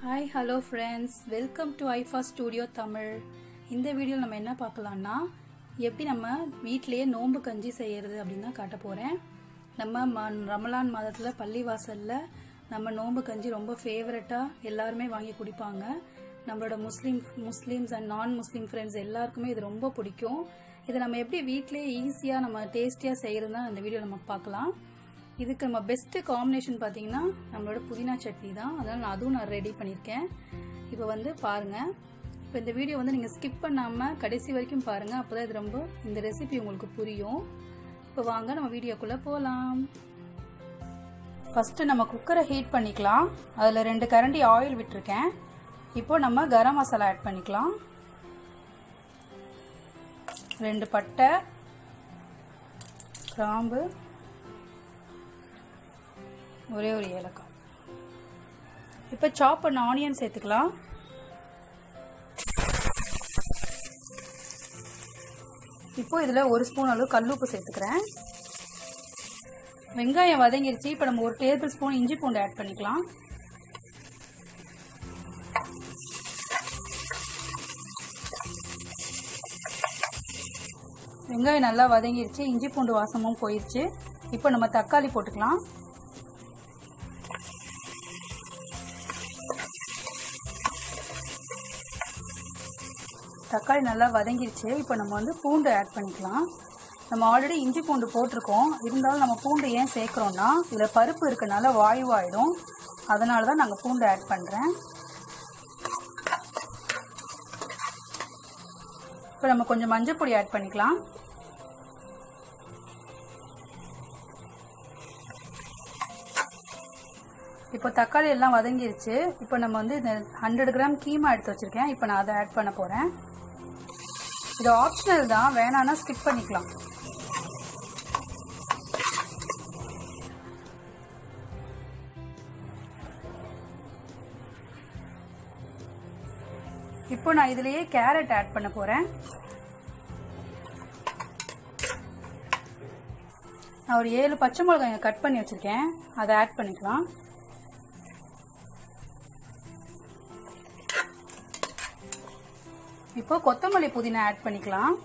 hi hello friends welcome to IIFA studio Tamil இந்த வீடியோவில் நம்ம என்ன பார்க்கலாம்னா எப்படி நம்ம வீட்டிலேயே நோன்பு கஞ்சி செய்யறது அப்படின்னு தான் காட்ட போகிறேன் நம்ம ம ரமலான் மாதத்தில் பள்ளிவாசலில் நம்ம நோன்பு கஞ்சி ரொம்ப ஃபேவரட்டாக எல்லாருமே வாங்கி குடிப்பாங்க நம்மளோட முஸ்லீம் முஸ்லீம்ஸ் அண்ட் நான் முஸ்லீம் ஃப்ரெண்ட்ஸ் எல்லாருக்குமே இது ரொம்ப பிடிக்கும் இதை நம்ம எப்படி வீட்டிலேயே ஈஸியாக நம்ம டேஸ்டியாக செய்கிறது தான் இந்த வீடியோ நம்ம பார்க்கலாம் இதுக்கு நம்ம பெஸ்ட்டு காம்பினேஷன் பார்த்தீங்கன்னா நம்மளோட புதினா சட்னி தான் அதனால் நான் அதுவும் நான் ரெடி பண்ணியிருக்கேன் இப்போ வந்து பாருங்கள் இப்போ இந்த வீடியோ வந்து நீங்கள் ஸ்கிப் பண்ணாமல் கடைசி வரைக்கும் பாருங்கள் அப்போ தான் இது ரொம்ப இந்த ரெசிபி உங்களுக்கு புரியும் இப்போ வாங்க நம்ம வீடியோக்குள்ளே போகலாம் ஃபஸ்ட்டு நம்ம குக்கரை ஹீட் பண்ணிக்கலாம் அதில் ரெண்டு கரண்டி ஆயில் விட்டுருக்கேன் இப்போ நம்ம கரம் மசாலா ஆட் பண்ணிக்கலாம் ரெண்டு பட்டை கிராம்பு ஒரே ஒரு ஏலக்காய் இப்போ சாப் பண்ண ஆனியன் சேர்த்துக்கலாம் இப்போ இதில் ஒரு ஸ்பூன் அளவு கல்லுப்பு சேர்த்துக்கிறேன் வெங்காயம் வதங்கிருச்சு இப்போ நம்ம ஒரு டேபிள் ஸ்பூன் இஞ்சி பூண்டு ஆட் பண்ணிக்கலாம் வெங்காயம் நல்லா வதங்கிருச்சு இஞ்சி பூண்டு வாசமும் போயிருச்சு இப்போ நம்ம தக்காளி போட்டுக்கலாம் தக்காளி நல்லா வதங்கிருச்சு இப்போ நம்ம வந்து பூண்டு ஆட் பண்ணிக்கலாம் நம்ம ஆல்ரெடி இஞ்சி பூண்டு போட்டிருக்கோம் இருந்தாலும் நம்ம பூண்டு ஏன் சேர்க்குறோன்னா இதில் பருப்பு இருக்கனால வாயுவாயிடும் அதனால தான் நாங்கள் பூண்டு ஆட் பண்ணுறேன் இப்போ நம்ம கொஞ்சம் மஞ்சள் பொடி ஆட் பண்ணிக்கலாம் இப்போ தக்காளி எல்லாம் வதங்கிருச்சு இப்போ நம்ம வந்து இந்த ஹண்ட்ரட் கிராம் கீமா எடுத்து வச்சிருக்கேன் இப்போ நான் அதை ஆட் பண்ண போகிறேன் இது ஆப்ஷனல் தான் வேணான்னா ஸ்கிப் பண்ணிக்கலாம் இப்போ நான் இதுலயே கேரட் ஆட் பண்ண போறேன் நான் ஒரு ஏழு பச்சை மிளகாய் கட் பண்ணி வச்சிருக்கேன் அதை ஆட் பண்ணிக்கலாம் இப்போ கொத்தமல்லி புதினா ஆட் பண்ணிக்கலாம்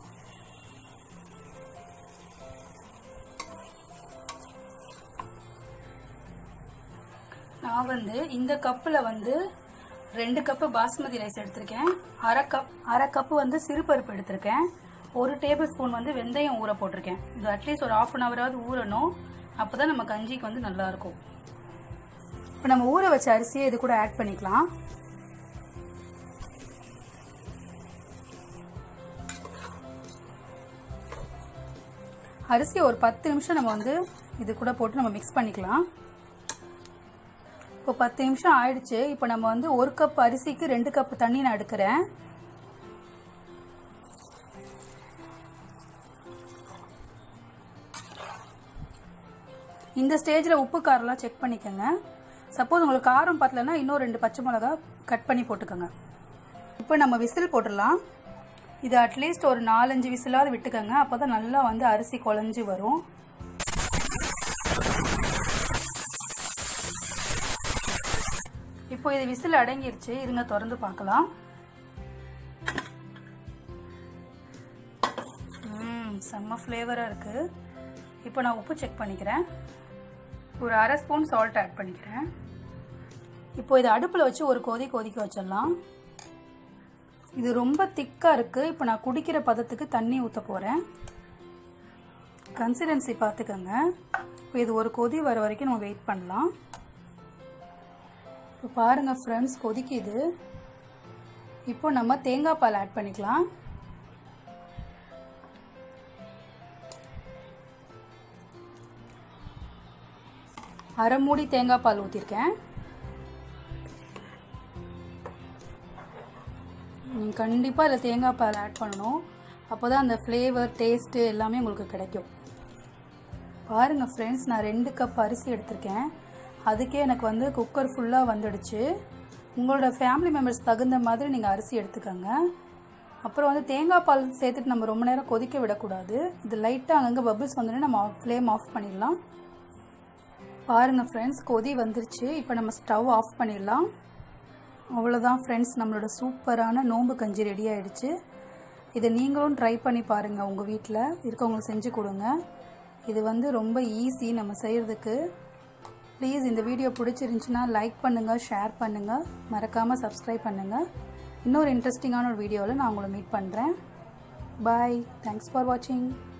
நான் வந்து இந்த கப்பில் வந்து ரெண்டு கப்பு பாஸ்மதி ரைஸ் எடுத்திருக்கேன் அரை கப் அரை கப்பு வந்து சிறுபருப்பு எடுத்திருக்கேன் ஒரு டேபிள் ஸ்பூன் வந்து வெந்தயம் ஊற போட்டிருக்கேன் இது அட்லீஸ்ட் ஒரு ஆஃப் அன் ஹவராவது ஊறணும் அப்போ தான் நம்ம கஞ்சிக்கு வந்து நல்லாயிருக்கும் இப்போ நம்ம ஊற வச்ச அரிசியை இது கூட ஆட் பண்ணிக்கலாம் அரிசியை ஒரு பத்து நிமிஷம் நம்ம வந்து இது கூட போட்டு நம்ம மிக்ஸ் பண்ணிக்கலாம் இப்போ பத்து நிமிஷம் ஆயிடுச்சு இப்போ நம்ம வந்து ஒரு கப் அரிசிக்கு ரெண்டு கப் தண்ணி நான் எடுக்கிறேன் இந்த ஸ்டேஜில் உப்பு காரம்லாம் செக் பண்ணிக்கோங்க சப்போஸ் உங்களுக்கு காரம் பத்தலைன்னா இன்னும் ரெண்டு பச்சை மிளகா கட் பண்ணி போட்டுக்கோங்க இப்போ நம்ம விசில் போட்டுடலாம் இது அட்லீஸ்ட் ஒரு நாலஞ்சு விசிலாவது விட்டுக்கோங்க அப்போ தான் நல்லா வந்து அரிசி குழஞ்சி வரும் இப்போ இது விசில் அடங்கிருச்சு இருங்க திறந்து பார்க்கலாம் செம்ம ஃப்ளேவராக இருக்குது இப்போ நான் உப்பு செக் பண்ணிக்கிறேன் ஒரு அரை ஸ்பூன் சால்ட் ஆட் பண்ணிக்கிறேன் இப்போ இதை அடுப்பில் வச்சு ஒரு கொதி கொதிக்க வச்சிடலாம் இது ரொம்ப திக்காக இருக்குது இப்போ நான் குடிக்கிற பதத்துக்கு தண்ணி ஊற்ற போகிறேன் கன்சிடென்சி பார்த்துக்கோங்க இப்போ இது ஒரு கொதி வர வரைக்கும் நம்ம வெயிட் பண்ணலாம் இப்போ பாருங்கள் ஃப்ரெண்ட்ஸ் கொதிக்குது இப்போ நம்ம தேங்காய் பால் ஆட் பண்ணிக்கலாம் அரை மூடி தேங்காய் பால் ஊற்றிருக்கேன் நீங்கள் கண்டிப்பாக இதில் தேங்காய் பால் ஆட் பண்ணணும் அப்போ தான் அந்த ஃப்ளேவர் டேஸ்ட்டு எல்லாமே உங்களுக்கு கிடைக்கும் பாருங்கள் ஃப்ரெண்ட்ஸ் நான் ரெண்டு கப் அரிசி எடுத்திருக்கேன் அதுக்கே எனக்கு வந்து குக்கர் ஃபுல்லாக வந்துடுச்சு உங்களோட ஃபேமிலி மெம்பர்ஸ் தகுந்த மாதிரி நீங்கள் அரிசி எடுத்துக்கோங்க அப்புறம் வந்து தேங்காய் பால் சேர்த்துட்டு நம்ம ரொம்ப நேரம் கொதிக்க விடக்கூடாது இது லைட்டாக அங்கங்கே பபிள்ஸ் வந்தோடனே நம்ம ஃப்ளேம் ஆஃப் பண்ணிடலாம் பாருங்கள் ஃப்ரெண்ட்ஸ் கொதி வந்துருச்சு இப்போ நம்ம ஸ்டவ் ஆஃப் பண்ணிடலாம் அவ்வளோதான் ஃப்ரெண்ட்ஸ் நம்மளோட சூப்பரான நோம்பு கஞ்சி ரெடி ஆயிடுச்சு இதை நீங்களும் ட்ரை பண்ணி பாருங்கள் உங்கள் வீட்டில் இருக்கவங்களுக்கு செஞ்சு கொடுங்க இது வந்து ரொம்ப ஈஸி நம்ம செய்கிறதுக்கு ப்ளீஸ் இந்த வீடியோ பிடிச்சிருந்துச்சுன்னா லைக் பண்ணுங்கள் ஷேர் பண்ணுங்கள் மறக்காமல் சப்ஸ்கிரைப் பண்ணுங்கள் இன்னொரு இன்ட்ரெஸ்டிங்கான ஒரு வீடியோவில் நான் உங்களை மீட் பண்ணுறேன் பாய் தேங்க்ஸ் ஃபார் வாட்சிங்